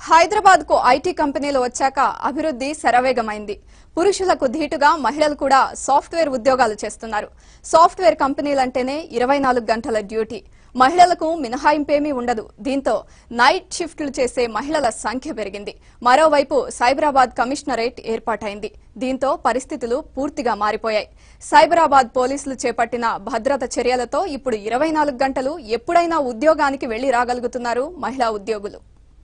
హైదరాబాద్ కు ఐటీ కంపెనీలు వచ్చాక అభివృద్ధి శరవేగమైంది పురుషులకు ధీటుగా మహిళలు కూడా సాఫ్ట్వేర్ ఉద్యోగాలు చేస్తున్నారు సాఫ్ట్వేర్ కంపెనీలంటేనే ఇరవై నాలుగు గంటల డ్యూటీ మహిళలకు మినహాయింపేమీ ఉండదు దీంతో నైట్ షిఫ్ట్లు చేసే మహిళల సంఖ్య పెరిగింది మరోవైపు సైబరాబాద్ కమిషనరేట్ ఏర్పాటైంది దీంతో పరిస్థితులు పూర్తిగా మారిపోయాయి సైబరాబాద్ పోలీసులు చేపట్టిన భద్రత చర్యలతో ఇప్పుడు ఇరవై నాలుగు గంటలు ఎప్పుడైనా ఉద్యోగానికి వెళ్లి రాగలుగుతున్నారు మహిళా ఉద్యోగులు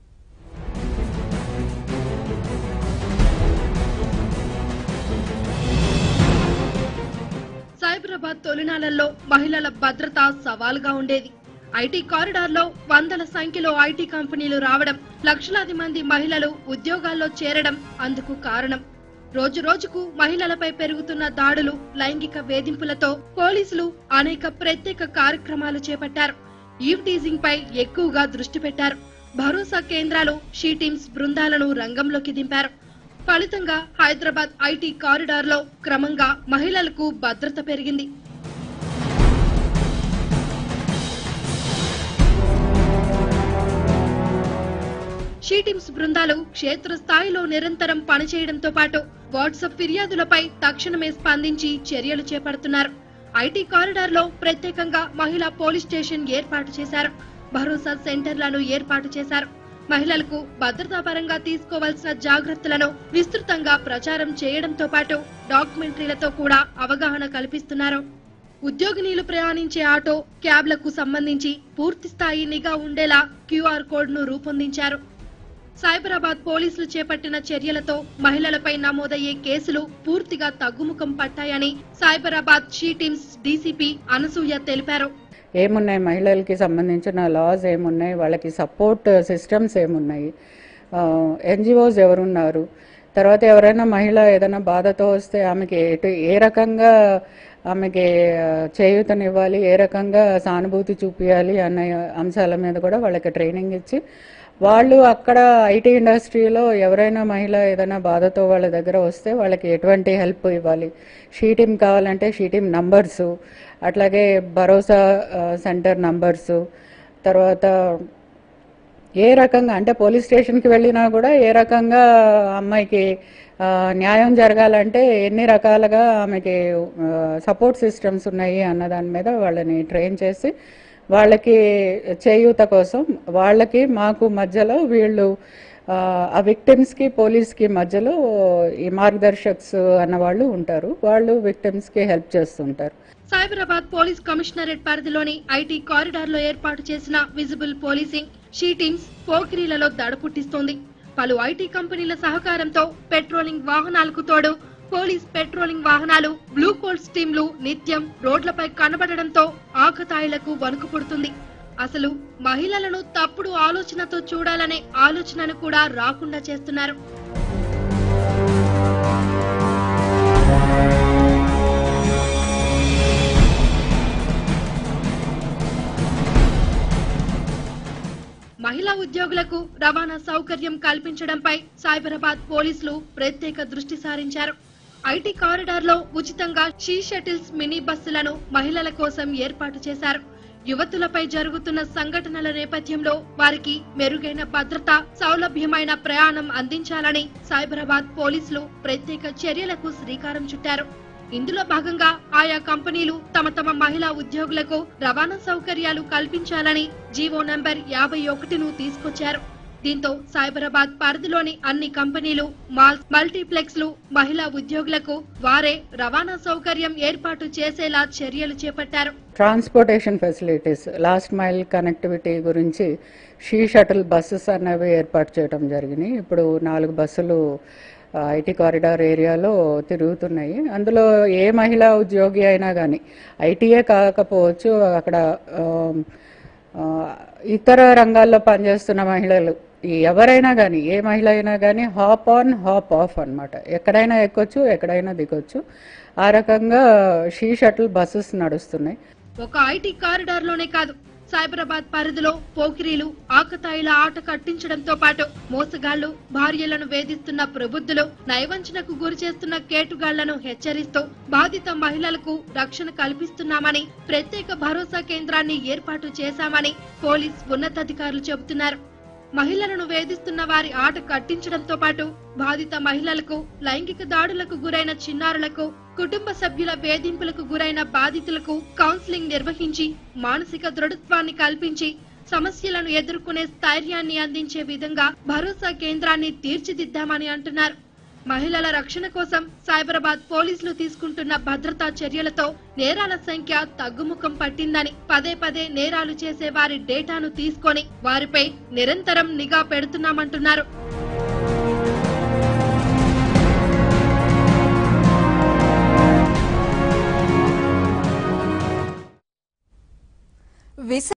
సైబరాబాద్ తొలినాళ్లలో మహిళల భద్రత సవాలుగా ఉండేది ఐటీ కారిడార్లో వందల సంఖ్యలో ఐటీ కంపెనీలు రావడం లక్షలాది మంది మహిళలు ఉద్యోగాల్లో చేరడం అందుకు కారణం రోజు రోజుకు మహిళలపై పెరుగుతున్న దాడులు లైంగిక వేధింపులతో పోలీసులు అనేక ప్రత్యేక కార్యక్రమాలు చేపట్టారు ఈవ్ టీజింగ్ పై ఎక్కువగా దృష్టి పెట్టారు భరోసా కేంద్రాలు షీ టీమ్స్ బృందాలను రంగంలోకి దింపారు ఫలితంగా హైదరాబాద్ ఐటీ కారిడార్ లో క్రమంగా మహిళలకు భద్రత పెరిగింది షీ టీమ్స్ బృందాలు క్షేత్రస్థాయిలో నిరంతరం పనిచేయడంతో పాటు వాట్సాప్ ఫిర్యాదులపై తక్షణమే స్పందించి చర్యలు చేపడుతున్నారు ఐటీ కారిడార్ లో ప్రత్యేకంగా మహిళా పోలీస్ స్టేషన్ ఏర్పాటు చేశారు భరోసా సెంటర్లను ఏర్పాటు చేశారు మహిళలకు భద్రతా పరంగా తీసుకోవాల్సిన జాగ్రత్తలను విస్తృతంగా ప్రచారం చేయడంతో పాటు డాక్యుమెంటరీలతో కూడా అవగాహన కల్పిస్తున్నారు ఉద్యోగినీలు ప్రయాణించే ఆటో క్యాబ్లకు సంబంధించి పూర్తి స్థాయి నిఘా ఉండేలా క్యూఆర్ కోడ్ ను రూపొందించారు సైబరాబాద్ పోలీసులు చేపట్టిన చర్యలతో మహిళలపై నమోదయ్యే కేసులు పూర్తిగా తగ్గుముఖం పట్టాయని Cyberabad she teams DCP Anasuya తెలిపారు ఏమున్నాయి మహిళలకి సంబంధించిన లాస్ ఏమున్నాయి వాళ్ళకి సపోర్ట్ సిస్టమ్స్ ఏమున్నాయి ఎన్జిఓస్ ఎవరున్నారు తర్వాత ఎవరైనా మహిళ ఏదైనా బాధతో వస్తే ఆమెకి ఎటు ఏ రకంగా ఆమెకి ఆ, చేయూతనివ్వాలి ఏ రకంగా సానుభూతి చూపించాలి అన్న అంశాల మీద కూడా వాళ్ళకి ట్రైనింగ్ ఇచ్చి వాళ్ళు అక్కడ ఐటీ ఇండస్ట్రీలో ఎవరైనా మహిళ ఏదైనా బాధతో వాళ్ళ దగ్గర వస్తే వాళ్ళకి ఎటువంటి హెల్ప్ ఇవ్వాలి షీటీమ్ కావాలంటే షీటీమ్ నంబర్సు అట్లాగే భరోసా ఆ, సెంటర్ నంబర్సు తర్వాత ఏ రకంగా అంటే పోలీస్ స్టేషన్కి వెళ్ళినా కూడా ఏ రకంగా అమ్మాయికి ఆ, న్యాయం జరగాలంటే ఎన్ని రకాలుగా ఆమెకి సపోర్ట్ సిస్టమ్స్ ఉన్నాయి అన్న దాని మీద వాళ్ళని ట్రైన్ చేసి వాళ్ళకి చేయూత కోసం వాళ్ళకి మాకు మధ్యలో వీళ్ళు ఆ, ఆ విక్టిమ్స్కి పోలీస్కి మధ్యలో ఈ మార్గదర్శక్స్ అన్న వాళ్ళు ఉంటారు వాళ్ళు విక్టిమ్స్కి హెల్ప్ చేస్తుంటారు సైబరాబాద్ పోలీస్ కమిషనరేట్ పరిధిలోని ఐటీ కారిడార్ లో ఏర్పాటు చేసిన విజిబుల్ పోలీసింగ్ షీ టీమ్స్ పోకిరీలలో దడ పుట్టిస్తోంది పలు ఐటీ కంపెనీల సహకారంతో పెట్రోలింగ్ వాహనాలకు తోడు పోలీస్ పెట్రోలింగ్ వాహనాలు బ్లూ కోల్స్ టీంలు నిత్యం రోడ్లపై కనబడడంతో ఆకతాయిలకు వణుకు పుడుతుంది అసలు మహిళలను తప్పుడు ఆలోచనతో చూడాలనే ఆలోచనను కూడా రాకుండా చేస్తున్నారు మహిళా ఉద్యోగులకు రవాణా సౌకర్యం కల్పించడంపై సైబరాబాద్ పోలీసులు ప్రత్యేక దృష్టి సారించారు ఐటీ కారిడార్ లో ఉచితంగా షీ షటిల్స్ మినీ బస్సులను మహిళల కోసం ఏర్పాటు చేశారు యువతులపై జరుగుతున్న సంఘటనల నేపథ్యంలో వారికి మెరుగైన భద్రత సౌలభ్యమైన ప్రయాణం అందించాలని సైబరాబాద్ పోలీసులు ప్రత్యేక చర్యలకు శ్రీకారం చుట్టారు ఇందులో భాగంగా ఆయా కంపెనీలు తమ తమ మహిళా ఉద్యోగులకు రవాణా సౌకర్యాలు కల్పించాలని జీవో నంబర్ యాభై ఒకటిను తీసుకొచ్చారు దీంతో సైబరాబాద్ పరిధిలోని అన్ని కంపెనీలు మాల్స్ మల్టీప్లెక్స్లు మహిళా ఉద్యోగులకు వారే రవాణా సౌకర్యం ఏర్పాటు చేసేలా చర్యలు చేపట్టారు transportation facilities last mile connectivity గురించి షీ షటిల్ బస్సెస్ అనేవి ఏర్పాటు చేయడం జరిగినాయి ఇప్పుడు నాలుగు బస్సులు ఐటీ కారిడార్ ఏరియాలో తిరుగుతున్నాయి అందులో ఏ మహిళా ఉద్యోగి అయినా కానీ ఐటీఏ కాకపోవచ్చు అక్కడ ఆ, ఆ, ఇతర రంగాల్లో పనిచేస్తున్న మహిళలు ఈ ఎవరైనా కానీ ఏ మహిళ అయినా కానీ హాప్ ఆన్ హాప్ ఆఫ్ అన్నమాట ఎక్కడైనా ఎక్కొచ్చు ఎక్కడైనా దిగొచ్చు ఆ రకంగా షీ షటిల్ బస్సెస్ నడుస్తున్నాయి ఒక ఐటీ కారిడార్ లోనే కాదు సైబరాబాద్ పరిధిలో పోకిరీలు ఆకతాయిల ఆట కట్టించడంతో పాటు మోసగాళ్లు భార్యలను వేధిస్తున్న ప్రబుద్ధులు నయవంచనకు గురి చేస్తున్న కేటుగాళ్లను హెచ్చరిస్తూ బాధిత మహిళలకు రక్షణ కల్పిస్తున్నామని ప్రత్యేక భరోసా కేంద్రాన్ని ఏర్పాటు చేశామని పోలీస్ ఉన్నతాధికారులు చెబుతున్నారు మహిళలను వేధిస్తున్న వారి ఆట కట్టించడంతో పాటు బాధిత మహిళలకు లైంగిక దాడులకు గురైన చిన్నారులకు కుటుంబ సభ్యుల వేధింపులకు గురైన బాధితులకు కౌన్సిలింగ్ నిర్వహించి మానసిక దృఢత్వాన్ని కల్పించి సమస్యలను ఎదుర్కొనే స్థైర్యాన్ని అందించే విధంగా భరోసా కేంద్రాన్ని తీర్చిదిద్దామని అంటున్నారు మహిళల రక్షణ కోసం సైబరాబాద్ పోలీసులు తీసుకుంటున్న భద్రతా చర్యలతో నేరాల సంఖ్య తగ్గుముఖం పట్టిందని పదే పదే నేరాలు చేసే వారి డేటాను తీసుకొని వారిపై నిరంతరం నిఘా పెడుతున్నామంటున్నారు విశ